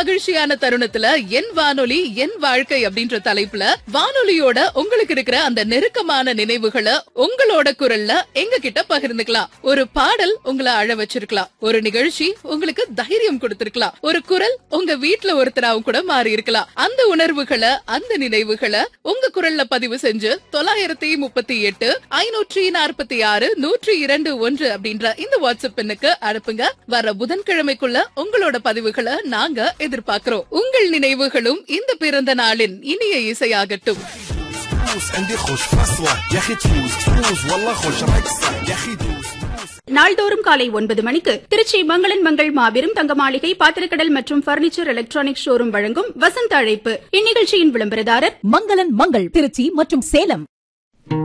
மகிழ்ச்சியான தருணத்துல என் வானொலி என் வாழ்க்கை அப்படின்ற தலைப்புல வானொலியோட உங்களுக்கு இருக்கிற அந்த நெருக்கமான நினைவுகளை உங்களோட குரல்ல எங்க கிட்ட பகிர்ந்துக்கலாம் ஒரு பாடல் உங்களை அழ வச்சிருக்கலாம் ஒரு நிகழ்ச்சி உங்களுக்கு தைரியம் கொடுத்திருக்கலாம் ஒரு குரல் உங்க வீட்ல ஒருத்தராவும் கூட மாறி இருக்கலாம் அந்த உணர்வுகளை அந்த நினைவுகளை உங்க குரல்ல பதிவு செஞ்சு தொள்ளாயிரத்தி முப்பத்தி எட்டு ஐநூற்றி நாற்பத்தி ஆறு நூற்றி இரண்டு ஒன்று அப்படின்ற இந்த வாட்ஸ்அப் எண்ணுக்கு அனுப்புங்க வர புதன்கிழமைக்குள்ள உங்களோட பதிவுகளை நாங்க எதிர்பார்க்கிறோம் உங்கள் நினைவுகளும் இந்த பிறந்த நாளின் இனிய இசையாகட்டும் فلوس عندي خوش فصلة يا اخي تفوز تفوز والله خوش رقصة يا اخي دوس دوس நாள்தோறும் காலை ஒன்பது மணிக்கு திருச்சி மங்களன் மங்கள் மாபெரும் தங்க மாளிகை பாத்திரக்கடல் மற்றும் பர்னிச்சர் எலக்ட்ரானிக் ஷோரூம் வழங்கும் வசந்த அழைப்பு இந்நிகழ்ச்சியின் விளம்பரதாரர் மங்களன் மங்கள் திருச்சி மற்றும் சேலம்